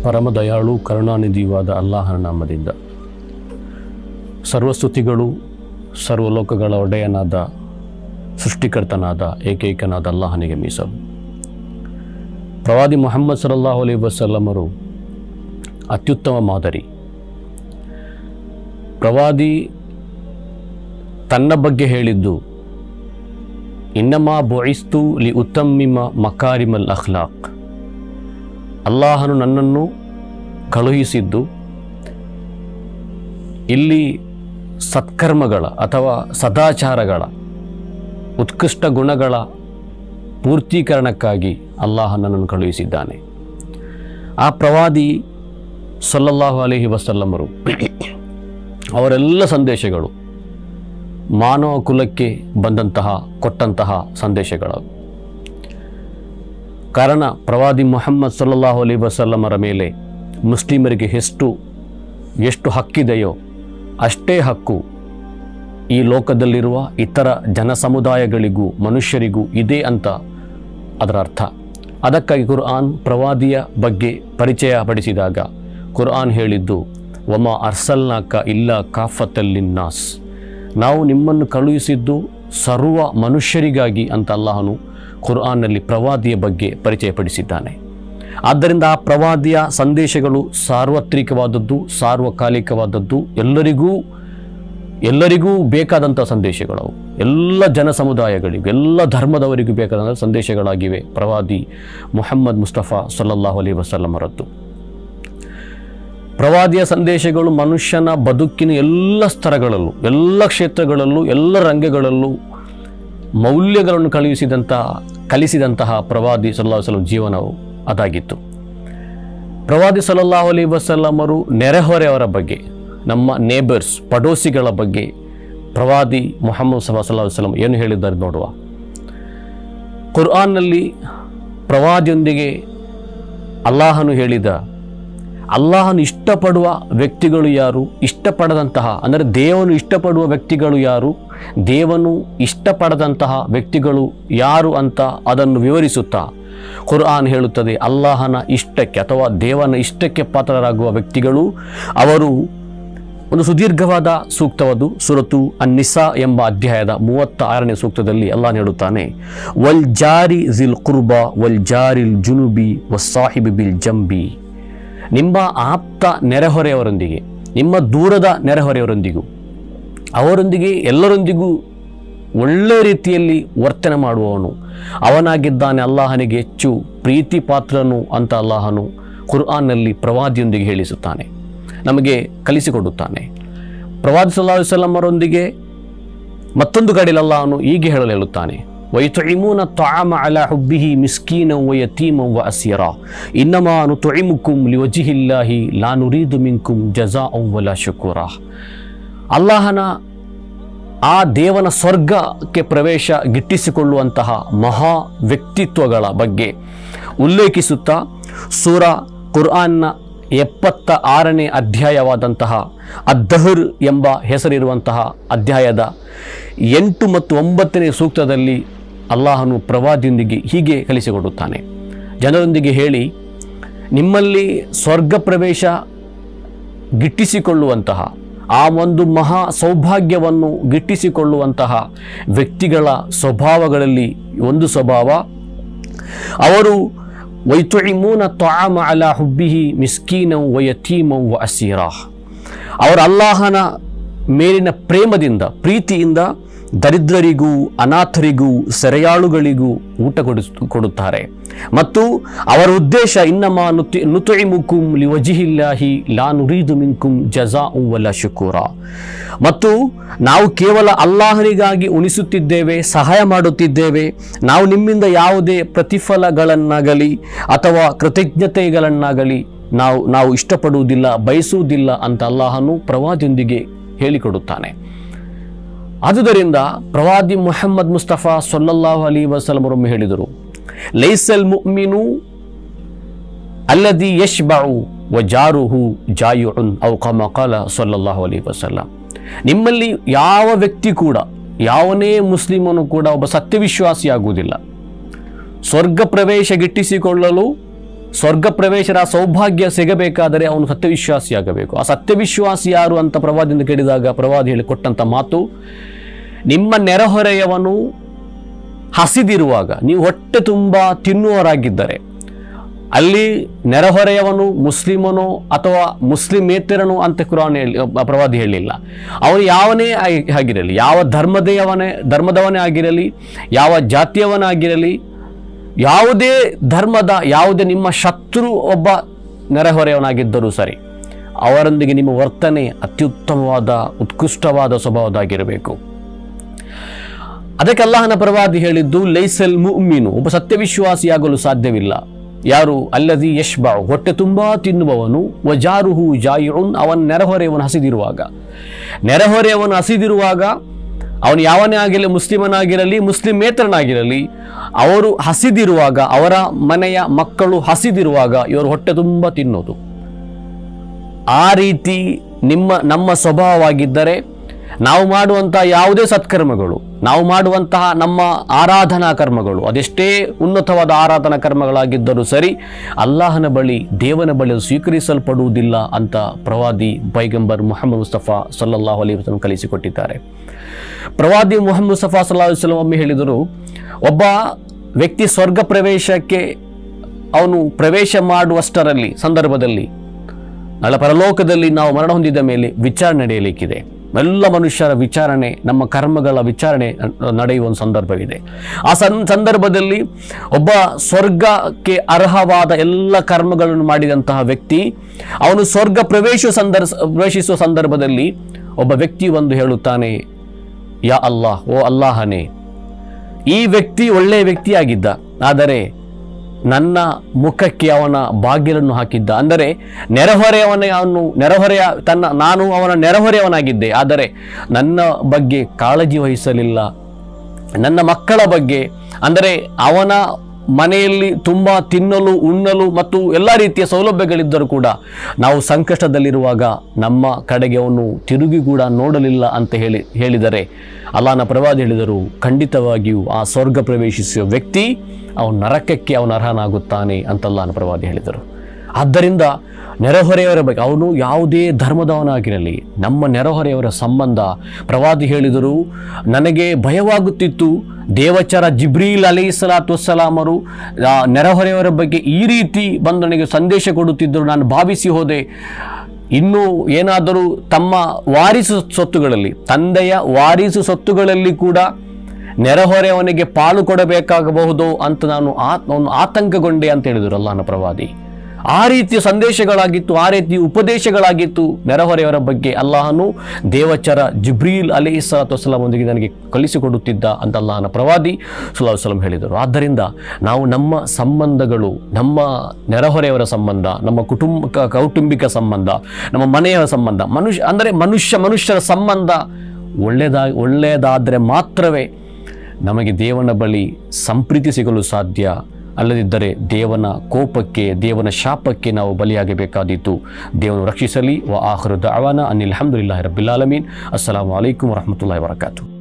ಪರಮ ದಯಾಳು ಕರುಣಾನಿಧಿಯುವಾದ ಅಲ್ಲಾಹನ ನಾಮದಿಂದ ಸರ್ವಸ್ತುತಿಗಳು ಸರ್ವಲೋಕಗಳ ಒಡೆಯನಾದ ಸೃಷ್ಟಿಕರ್ತನಾದ ಏಕೈಕನಾದ ಅಲ್ಲಾಹನಿಗೆ ಮೀಸಲು ಪ್ರವಾದಿ ಮೊಹಮ್ಮದ್ ಸಲ್ಲಾಹು ಅಲೈ ವಸಲ್ಲಮರು ಅತ್ಯುತ್ತಮ ಮಾದರಿ ಪ್ರವಾದಿ ತನ್ನ ಬಗ್ಗೆ ಹೇಳಿದ್ದು ಇನ್ನಮಾ ಬೊಯಿಸ್ತು ಲಿ ಉತ್ತಮ್ಮಿಮ ಮಕಾರಿಮಲ್ ಅಖ್ಲಾಕ್ ಅಲ್ಲಾಹನು ನನ್ನನ್ನು ಕಳುಹಿಸಿದ್ದು ಇಲ್ಲಿ ಸತ್ಕರ್ಮಗಳ ಅಥವಾ ಸದಾಚಾರಗಳ ಉತ್ಕೃಷ್ಟ ಗುಣಗಳ ಪೂರ್ತೀಕರಣಕ್ಕಾಗಿ ಅಲ್ಲಾಹ ನನ್ನನ್ನು ಕಳುಹಿಸಿದ್ದಾನೆ ಆ ಪ್ರವಾದಿ ಸಲ್ಲಲ್ಲಾಹು ಅಲೈಹಿ ವಸಲ್ಲಮರು ಅವರೆಲ್ಲ ಸಂದೇಶಗಳು ಮಾನವ ಕುಲಕ್ಕೆ ಬಂದಂತಹ ಕೊಟ್ಟಂತಹ ಸಂದೇಶಗಳು ಕಾರಣ ಪ್ರವಾದಿ ಮೊಹಮ್ಮದ್ ಸಲ್ಲಲ್ಲಾಹು ಅಲೈ ವಸಲ್ಲಮರ ಮೇಲೆ ಮುಸ್ಲಿಮರಿಗೆ ಎಷ್ಟು ಎಷ್ಟು ಹಕ್ಕಿದೆಯೋ ಅಷ್ಟೇ ಹಕ್ಕು ಈ ಲೋಕದಲ್ಲಿರುವ ಇತರ ಜನ ಸಮುದಾಯಗಳಿಗೂ ಮನುಷ್ಯರಿಗೂ ಇದೆ ಅಂತ ಅದರ ಅರ್ಥ ಅದಕ್ಕಾಗಿ ಕುರ್ಆನ್ ಪ್ರವಾದಿಯ ಬಗ್ಗೆ ಪರಿಚಯ ಪಡಿಸಿದಾಗ ಕುರ್ಆನ್ ಹೇಳಿದ್ದು ವಮ ಅರ್ಸಲ್ನಾಕ ಇಲ್ಲ ಕಾಫತಲ್ಲಿನ್ನಾಸ್ ನಾವು ನಿಮ್ಮನ್ನು ಕಳುಹಿಸಿದ್ದು ಸರ್ವ ಮನುಷ್ಯರಿಗಾಗಿ ಅಂತ ಅಲ್ಲಾಹನು ಕುರ್ಆನ್ನಲ್ಲಿ ಪ್ರವಾದಿಯ ಬಗ್ಗೆ ಪರಿಚಯಪಡಿಸಿದ್ದಾನೆ ಆದ್ದರಿಂದ ಆ ಪ್ರವಾದಿಯ ಸಂದೇಶಗಳು ಸಾರ್ವತ್ರಿಕವಾದದ್ದು ಸಾರ್ವಕಾಲಿಕವಾದದ್ದು ಎಲ್ಲರಿಗೂ ಎಲ್ಲರಿಗೂ ಬೇಕಾದಂಥ ಸಂದೇಶಗಳು ಅವು. ಎಲ್ಲ ಜನ ಸಮುದಾಯಗಳಿಗೂ ಎಲ್ಲ ಧರ್ಮದವರಿಗೂ ಬೇಕಾದಂಥ ಸಂದೇಶಗಳಾಗಿವೆ ಪ್ರವಾದಿ ಮುಹಮ್ಮದ್ ಮುಸ್ತಫಾ ಸಲ್ಲಲ್ಲಾಹು ಅಲೈ ವಸಲ್ಲಮರದ್ದು ಪ್ರವಾದಿಯ ಸಂದೇಶಗಳು ಮನುಷ್ಯನ ಬದುಕಿನ ಎಲ್ಲ ಸ್ತರಗಳಲ್ಲೂ ಎಲ್ಲ ಕ್ಷೇತ್ರಗಳಲ್ಲೂ ಎಲ್ಲ ರಂಗಗಳಲ್ಲೂ ಮೌಲ್ಯಗಳನ್ನು ಕಳುಹಿಸಿದಂಥ ಕಲಿಸಿದಂತಹ ಪ್ರವಾದಿ ಸಲ್ಲಾ ವಸಲಂ ಜೀವನವು ಅದಾಗಿತ್ತು ಪ್ರವಾದಿ ಸಲ್ಲಲ್ಲಾಹು ಅಲೈ ವಸಲ್ಲಮರು ನೆರೆಹೊರೆಯವರ ಬಗ್ಗೆ ನಮ್ಮ ನೇಬರ್ಸ್ ಪಡೋಸಿಗಳ ಬಗ್ಗೆ ಪ್ರವಾದಿ ಮೊಹಮ್ಮದ್ ಸಲ್ಲಾ ಸಲ್ಲಾ ವಸಲಂ ಏನು ಹೇಳಿದ್ದಾರೆ ನೋಡುವ ಕುರ್ಆನ್ನಲ್ಲಿ ಪ್ರವಾದಿಯೊಂದಿಗೆ ಅಲ್ಲಾಹನು ಹೇಳಿದ ಅಲ್ಲಾಹನು ಇಷ್ಟಪಡುವ ವ್ಯಕ್ತಿಗಳು ಯಾರು ಇಷ್ಟಪಡದಂತಹ ಅಂದರೆ ದೇವನು ಇಷ್ಟಪಡುವ ವ್ಯಕ್ತಿಗಳು ಯಾರು ದೇವನು ಇಷ್ಟಪಡದಂತಹ ವ್ಯಕ್ತಿಗಳು ಯಾರು ಅಂತ ಅದನ್ನು ವಿವರಿಸುತ್ತಾ ಕುರ್ಆನ್ ಹೇಳುತ್ತದೆ ಅಲ್ಲಾಹನ ಇಷ್ಟಕ್ಕೆ ಅಥವಾ ದೇವನ ಇಷ್ಟಕ್ಕೆ ಪಾತ್ರರಾಗುವ ವ್ಯಕ್ತಿಗಳು ಅವರು ಒಂದು ಸುದೀರ್ಘವಾದ ಸೂಕ್ತವದು ಸುರತು ಅನ್ನಿಸಾ ಎಂಬ ಅಧ್ಯಾಯದ ಮೂವತ್ತ ಆರನೇ ಸೂಕ್ತದಲ್ಲಿ ಅಲ್ಲಾಹ್ ಹೇಳುತ್ತಾನೆ ವಲ್ ಜಾರಿ ಜಿಲ್ ಕುರ್ಬಾ ವಲ್ ಜಾರಿಲ್ ಜುನುಬಿ ವಸಾಹಿಬಿ ಬಿಲ್ ಜಂಬಿ ನಿಮ್ಮ ಆಪ್ತ ನೆರೆಹೊರೆಯವರೊಂದಿಗೆ ನಿಮ್ಮ ದೂರದ ನೆರೆಹೊರೆಯವರೊಂದಿಗೂ ಅವರೊಂದಿಗೆ ಎಲ್ಲರೊಂದಿಗೂ ಒಳ್ಳೆಯ ರೀತಿಯಲ್ಲಿ ವರ್ತನೆ ಮಾಡುವವನು ಅವನಾಗಿದ್ದಾನೆ ಅಲ್ಲಾಹನಿಗೆ ಹೆಚ್ಚು ಪ್ರೀತಿ ಪಾತ್ರನು ಅಂತ ಅಲ್ಲಾಹನು ಕುರ್ಆನ್ನಲ್ಲಿ ಪ್ರವಾದಿಯೊಂದಿಗೆ ಹೇಳಿಸುತ್ತಾನೆ ನಮಗೆ ಕಲಿಸಿಕೊಡುತ್ತಾನೆ ಪ್ರವಾದಿ ಸಲ್ಲಾ ವಸಲ್ಲಮರೊಂದಿಗೆ ಮತ್ತೊಂದು ಕಡೆಯಲ್ಲಿ ಅಲ್ಲಾಹನು ಹೀಗೆ ಹೇಳಲು ಹೇಳುತ್ತಾನೆ ವೈತುಯಿಮೂನ ತ್ವಾಮ ಅಲ ಹುಬ್ಬಿಹಿ ಮಿಸ್ಕೀನ ವ ಯತೀಮ ವ ಅಸಿರ ಇನ್ನಮಾ ನುತುಯಿಮುಕುಂ ಲಿವಜಿಹಿಲ್ಲಾಹಿ ಲಾ ನುರೀದು ಮಿಂಕುಂ ಜಜಾ ವಲ ಶುಕೂರ ಅಲ್ಲಾಹನ ಆ ದೇವನ ಸ್ವರ್ಗಕ್ಕೆ ಪ್ರವೇಶ ಗಿಟ್ಟಿಸಿಕೊಳ್ಳುವಂತಹ ಮಹಾ ವ್ಯಕ್ತಿತ್ವಗಳ ಬಗ್ಗೆ ಉಲ್ಲೇಖಿಸುತ್ತಾ ಸೂರ ಕುರ್ಆನ್ನ ಎಪ್ಪತ್ತ ಆರನೇ ಅಧ್ಯಾಯವಾದಂತಹ ಅದ್ದಹರ್ ಎಂಬ ಹೆಸರಿರುವಂತಹ ಅಧ್ಯಾಯದ ಎಂಟು ಮತ್ತು ಒಂಬತ್ತನೇ ಸೂಕ್ತದಲ್ಲಿ ಅಲ್ಲಾಹನು ಪ್ರವಾದಿಯೊಂದಿಗೆ ಹೀಗೆ ಕಲಿಸಿಕೊಡುತ್ತಾನೆ ಜನರೊಂದಿಗೆ ಹೇಳಿ ನಿಮ್ಮಲ್ಲಿ ಸ್ವರ್ಗ ಪ್ರವೇಶ ಗಿಟ್ಟಿಸಿಕೊಳ್ಳುವಂತಹ ಆ ಒಂದು ಮಹಾ ಸೌಭಾಗ್ಯವನ್ನು ಗಿಟ್ಟಿಸಿಕೊಳ್ಳುವಂತಹ ವ್ಯಕ್ತಿಗಳ ಸ್ವಭಾವಗಳಲ್ಲಿ ಒಂದು ಸ್ವಭಾವ ಅವರು ವೈತುಯಿಮೂನ ತ್ವಾಮ ಅಲ ಹುಬ್ಬಿಹಿ ಮಿಸ್ಕೀನಂ ವಯತೀಮಂ ವ ಅಸೀರಾ ಅವರ ಅಲ್ಲಾಹನ ಮೇಲಿನ ಪ್ರೇಮದಿಂದ ಪ್ರೀತಿಯಿಂದ ದರಿದ್ರರಿಗೂ ಅನಾಥರಿಗೂ ಸೆರೆಯಾಳುಗಳಿಗೂ ಊಟ ಕೊಡಿಸ್ ಕೊಡುತ್ತಾರೆ ಮತ್ತು ಅವರ ಉದ್ದೇಶ ಇನ್ನಮ ನುತಿ ನುತುಯಿಮುಕುಂ ಲಿವಜಿಹಿಲ್ಲಾಹಿ ಲಾ ನುರೀದು ಮಿಂಕುಂ ಜಜಾ ವಲ ಶುಕೂರ ಮತ್ತು ನಾವು ಕೇವಲ ಅಲ್ಲಾಹನಿಗಾಗಿ ಉಣಿಸುತ್ತಿದ್ದೇವೆ ಸಹಾಯ ಮಾಡುತ್ತಿದ್ದೇವೆ ನಾವು ನಿಮ್ಮಿಂದ ಯಾವುದೇ ಪ್ರತಿಫಲಗಳನ್ನಾಗಲಿ ಅಥವಾ ಕೃತಜ್ಞತೆಗಳನ್ನಾಗಲಿ ನಾವು ನಾವು ಇಷ್ಟಪಡುವುದಿಲ್ಲ ಬಯಸುವುದಿಲ್ಲ ಅಂತ ಅಲ್ಲಾಹನು ಪ್ರವಾದಿಯೊಂದಿಗೆ ಹೇಳಿಕೊಡುತ್ತಾನೆ ಆದುದರಿಂದ ಪ್ರವಾದಿ ಮುಹಮ್ಮದ್ ಮುಸ್ತಫಾ ಸೊಲ್ಲಲ್ಲಾಹು ಅಲಿ ವಸಲಮರೊಮ್ಮೆ ಹೇಳಿದರು ಲೈಸಲ್ ಮುಮಿನು ಅಲ್ಲದಿ ಯಶ್ಬಾವು ವ ಜಾರುಹು ಜಾಯುನ್ ಔ ಕಮ ಕಾಲ ಸೊಲ್ಲಲ್ಲಾಹು ಅಲಿ ವಸಲ್ಲಂ ನಿಮ್ಮಲ್ಲಿ ಯಾವ ವ್ಯಕ್ತಿ ಕೂಡ ಯಾವನೇ ಮುಸ್ಲಿಮನು ಕೂಡ ಒಬ್ಬ ಸತ್ಯವಿಶ್ವಾಸಿಯಾಗುವುದಿಲ್ಲ ಸ್ವರ್ಗ ಪ್ರವೇಶ ಗಿಟ್ಟಿಸಿಕೊಳ್ಳಲು ಸ್ವರ್ಗ ಪ್ರವೇಶರ ಸೌಭಾಗ್ಯ ಸಿಗಬೇಕಾದರೆ ಅವನು ಸತ್ಯವಿಶ್ವಾಸಿಯಾಗಬೇಕು ಆ ಸತ್ಯವಿಶ್ವಾಸಿ ಯಾರು ಅಂತ ಪ್ರವಾದಿಯಿಂದ ಕೇಳಿದಾಗ ಪ್ರವಾದಿ ಹೇಳಿಕೊಟ್ಟಂಥ ಮಾತು ನಿಮ್ಮ ನೆರೆಹೊರೆಯವನು ಹಸಿದಿರುವಾಗ ನೀವು ಹೊಟ್ಟೆ ತುಂಬ ತಿನ್ನುವರಾಗಿದ್ದರೆ ಅಲ್ಲಿ ನೆರೆಹೊರೆಯವನು ಮುಸ್ಲಿಮನೋ ಅಥವಾ ಮುಸ್ಲಿಮೇತರನು ಅಂತ ಕುರಾನ್ ಹೇಳಿ ಪ್ರವಾದಿ ಹೇಳಿಲ್ಲ ಅವನು ಯಾವನೇ ಆಗಿ- ಆಗಿರಲಿ ಯಾವ ಧರ್ಮದಯವನೇ ಧರ್ಮದವನೇ ಆಗಿರಲಿ ಯಾವ ಜಾತಿಯವನಾಗಿರಲಿ ಯಾವುದೇ ಧರ್ಮದ ಯಾವುದೇ ನಿಮ್ಮ ಶತ್ರು ಒಬ್ಬ ನೆರೆಹೊರೆಯವನಾಗಿದ್ದರೂ ಸರಿ ಅವರೊಂದಿಗೆ ನಿಮ್ಮ ವರ್ತನೆ ಅತ್ಯುತ್ತಮವಾದ ಉತ್ಕೃಷ್ಟವಾದ ಸ್ವಭಾವದಾಗಿರಬೇಕು ಅದಕ್ಕೆ ಅಲ್ಲಾಹನ ಪ್ರವಾದಿ ಹೇಳಿದ್ದು ಲೈಸಲ್ ಮುಅ್ಮಿನು ಒಬ್ಬ ಸತ್ಯವಿಶ್ವಾಸಿಯಾಗಲು ಸಾಧ್ಯವಿಲ್ಲ ಯಾರು ಅಲ್ಲದಿ ಯಶ್ಬಾವು ಹೊಟ್ಟೆ ತುಂಬಾ ತಿನ್ನುವವನು ವಜಾರುಹು ಜಾಯುನ್ ಅವನ ನೆರೆಹೊರೆಯವನು ಹಸಿದಿರುವಾಗ ನೆರೆಹೊರೆಯವನು ಹಸಿದಿರುವಾಗ ಅವನು ಯಾವನೇ ಆಗಿರಲಿ ಮುಸ್ಲಿಮನಾಗಿರಲಿ ಮುಸ್ಲಿಮೇತರನಾಗಿರಲಿ ಅವರು ಹಸಿದಿರುವಾಗ ಅವರ ಮನೆಯ ಮಕ್ಕಳು ಹಸಿದಿರುವಾಗ ಇವರು ಹೊಟ್ಟೆ ತುಂಬ ತಿನ್ನೋದು ಆ ರೀತಿ ನಿಮ್ಮ ನಮ್ಮ ಸ್ವಭಾವವಾಗಿದ್ದರೆ ನಾವು ಮಾಡುವಂತಹ ಯಾವುದೇ ಸತ್ಕರ್ಮಗಳು ನಾವು ಮಾಡುವಂತಹ ನಮ್ಮ ಆರಾಧನಾ ಕರ್ಮಗಳು ಅದೆಷ್ಟೇ ಉನ್ನತವಾದ ಆರಾಧನಾ ಕರ್ಮಗಳಾಗಿದ್ದರೂ ಸರಿ ಅಲ್ಲಾಹನ ಬಳಿ ದೇವನ ಬಳಿ ಅದು ಸ್ವೀಕರಿಸಲ್ಪಡುವುದಿಲ್ಲ ಅಂತ ಪ್ರವಾದಿ ಪೈಗಂಬರ್ ಮುಹಮ್ಮದ್ ಮುಸ್ತಫಾ ಸಲ್ಲಲ್ಲಾಹು ಅಲಿ ವಸಲ್ಲಂ ಕಲಿಸಿಕೊಟ್ಟಿದ್ದಾರೆ ಪ್ರವಾದಿ ಮುಹಮ್ಮದ್ ಮುಸ್ತಫಾ ಸಲ್ಲಾ ವಸಲಂ ಒಮ್ಮೆ ಹೇಳಿದರು ಒಬ್ಬ ವ್ಯಕ್ತಿ ಸ್ವರ್ಗ ಪ್ರವೇಶಕ್ಕೆ ಅವನು ಪ್ರವೇಶ ಮಾಡುವಷ್ಟರಲ್ಲಿ ಸಂದರ್ಭದಲ್ಲಿ ನಾಳೆ ಪರಲೋಕದಲ್ಲಿ ನಾವು ಮರಣ ಹೊಂದಿದ ಮೇಲೆ ವಿಚಾರಣೆ ನಡೆಯಲಿಕ್ಕಿದೆ ಎಲ್ಲ ಮನುಷ್ಯರ ವಿಚಾರಣೆ ನಮ್ಮ ಕರ್ಮಗಳ ವಿಚಾರಣೆ ನಡೆಯುವ ಒಂದು ಸಂದರ್ಭವಿದೆ ಆ ಸಂ ಸಂದರ್ಭದಲ್ಲಿ ಒಬ್ಬ ಸ್ವರ್ಗಕ್ಕೆ ಅರ್ಹವಾದ ಎಲ್ಲ ಕರ್ಮಗಳನ್ನು ಮಾಡಿದಂತಹ ವ್ಯಕ್ತಿ ಅವನು ಸ್ವರ್ಗ ಪ್ರವೇಶ ಸಂದರ್ಭ ಪ್ರವೇಶಿಸುವ ಸಂದರ್ಭದಲ್ಲಿ ಒಬ್ಬ ವ್ಯಕ್ತಿ ಒಂದು ಹೇಳುತ್ತಾನೆ ಯಾ ಅಲ್ಲಾಹ್ ಓ ಅಲ್ಲಾಹನೇ ಈ ವ್ಯಕ್ತಿ ಒಳ್ಳೆಯ ವ್ಯಕ್ತಿಯಾಗಿದ್ದ ಆದರೆ ನನ್ನ ಮುಖಕ್ಕೆ ಅವನ ಬಾಗಿಲನ್ನು ಹಾಕಿದ್ದ ಅಂದರೆ ನೆರೆಹೊರೆಯವನೇ ಅವನು ನೆರೆಹೊರೆಯ ತನ್ನ ನಾನು ಅವನ ನೆರೆಹೊರೆಯವನಾಗಿದ್ದೆ ಆದರೆ ನನ್ನ ಬಗ್ಗೆ ಕಾಳಜಿ ವಹಿಸಲಿಲ್ಲ ನನ್ನ ಮಕ್ಕಳ ಬಗ್ಗೆ ಅಂದರೆ ಅವನ ಮನೆಯಲ್ಲಿ ತುಂಬ ತಿನ್ನಲು ಉಣ್ಣಲು ಮತ್ತು ಎಲ್ಲ ರೀತಿಯ ಸೌಲಭ್ಯಗಳಿದ್ದರೂ ಕೂಡ ನಾವು ಸಂಕಷ್ಟದಲ್ಲಿರುವಾಗ ನಮ್ಮ ಕಡೆಗೆ ಅವನು ತಿರುಗಿ ಕೂಡ ನೋಡಲಿಲ್ಲ ಅಂತ ಹೇಳಿ ಹೇಳಿದರೆ ಅಲ್ಲಾನ ಪ್ರವಾದಿ ಹೇಳಿದರು ಖಂಡಿತವಾಗಿಯೂ ಆ ಸ್ವರ್ಗ ಪ್ರವೇಶಿಸುವ ವ್ಯಕ್ತಿ ಅವನು ನರಕಕ್ಕೆ ಅವನು ಅರ್ಹನಾಗುತ್ತಾನೆ ಅಂತ ಅಲ್ಲಾನ ಪ್ರವಾದಿ ಹೇಳಿದರು ಆದ್ದರಿಂದ ನೆರೆಹೊರೆಯವರ ಬಗ್ಗೆ ಅವನು ಯಾವುದೇ ಧರ್ಮದವನಾಗಿರಲಿ ನಮ್ಮ ನೆರೆಹೊರೆಯವರ ಸಂಬಂಧ ಪ್ರವಾದಿ ಹೇಳಿದರು ನನಗೆ ಭಯವಾಗುತ್ತಿತ್ತು ದೇವಚರ ಜಿಬ್ರೀಲ್ ಅಲಿ ಸಲಾತು ವಸ್ಸಲಾಮರು ಆ ನೆರೆಹೊರೆಯವರ ಬಗ್ಗೆ ಈ ರೀತಿ ಬಂದು ನನಗೆ ಸಂದೇಶ ಕೊಡುತ್ತಿದ್ದರು ನಾನು ಭಾವಿಸಿ ಹೋದೆ ಇನ್ನು ಏನಾದರೂ ತಮ್ಮ ವಾರಿಸು ಸೊತ್ತುಗಳಲ್ಲಿ ತಂದೆಯ ವಾರಿಸು ಸೊತ್ತುಗಳಲ್ಲಿ ಕೂಡ ನೆರೆಹೊರೆಯವನಿಗೆ ಪಾಲು ಕೊಡಬೇಕಾಗಬಹುದು ಅಂತ ನಾನು ಆ ಒಂದು ಆತಂಕಗೊಂಡೆ ಅಂತ ಹೇಳಿದರು ಅಲ್ಲಾಹನ ಪ್ರವಾದಿ ಆ ರೀತಿಯ ಸಂದೇಶಗಳಾಗಿತ್ತು ಆ ರೀತಿಯ ಉಪದೇಶಗಳಾಗಿತ್ತು ನೆರೆಹೊರೆಯವರ ಬಗ್ಗೆ ಅಲ್ಲಾಹನು ದೇವಚರ ಜಿಬ್ರೀಲ್ ಅಲಿ ಇಸ್ಲಾತ್ ವಸಲಾಮೊಂದಿಗೆ ನನಗೆ ಕಲಿಸಿಕೊಡುತ್ತಿದ್ದ ಅಂತ ಅಲ್ಲಾಹನ ಪ್ರವಾದಿ ಸುಲ್ಲಾಹ್ ವಸಲಂ ಹೇಳಿದರು ಆದ್ದರಿಂದ ನಾವು ನಮ್ಮ ಸಂಬಂಧಗಳು ನಮ್ಮ ನೆರೆಹೊರೆಯವರ ಸಂಬಂಧ ನಮ್ಮ ಕುಟುಂಬ ಕ- ಕೌಟುಂಬಿಕ ಸಂಬಂಧ ನಮ್ಮ ಮನೆಯವರ ಸಂಬಂಧ ಮನುಷ್ಯ ಅಂದರೆ ಮನುಷ್ಯ ಮನುಷ್ಯರ ಸಂಬಂಧ ಒಳ್ಳೆಯದಾ ಒಳ್ಳೆಯದಾದರೆ ಮಾತ್ರವೇ ನಮಗೆ ದೇವನ ಬಳಿ ಸಂಪ್ರೀತಿ ಸಿಗಲು ಸಾಧ್ಯ ಅಲ್ಲದಿದ್ದರೆ ದೇವನ ಕೋಪಕ್ಕೆ ದೇವನ ಶಾಪಕ್ಕೆ ನಾವು ಬಲಿಯಾಗಬೇಕಾದೀತು ದೇವನು ರಕ್ಷಿಸಲಿ ವ ಆಖರು ದಾವಾನ ಅನಿಲ್ ಅಹಮದುಲ್ಲಾಹಿ ರಬ್ಬಿಲ್ ಆಲಮೀನ್ ಅಸ್ಸಲಾಮು ಅಲೈಕುಮ್ ವರಹಮತುಲ್ಲಾಹಿ ವಬರಕಾತು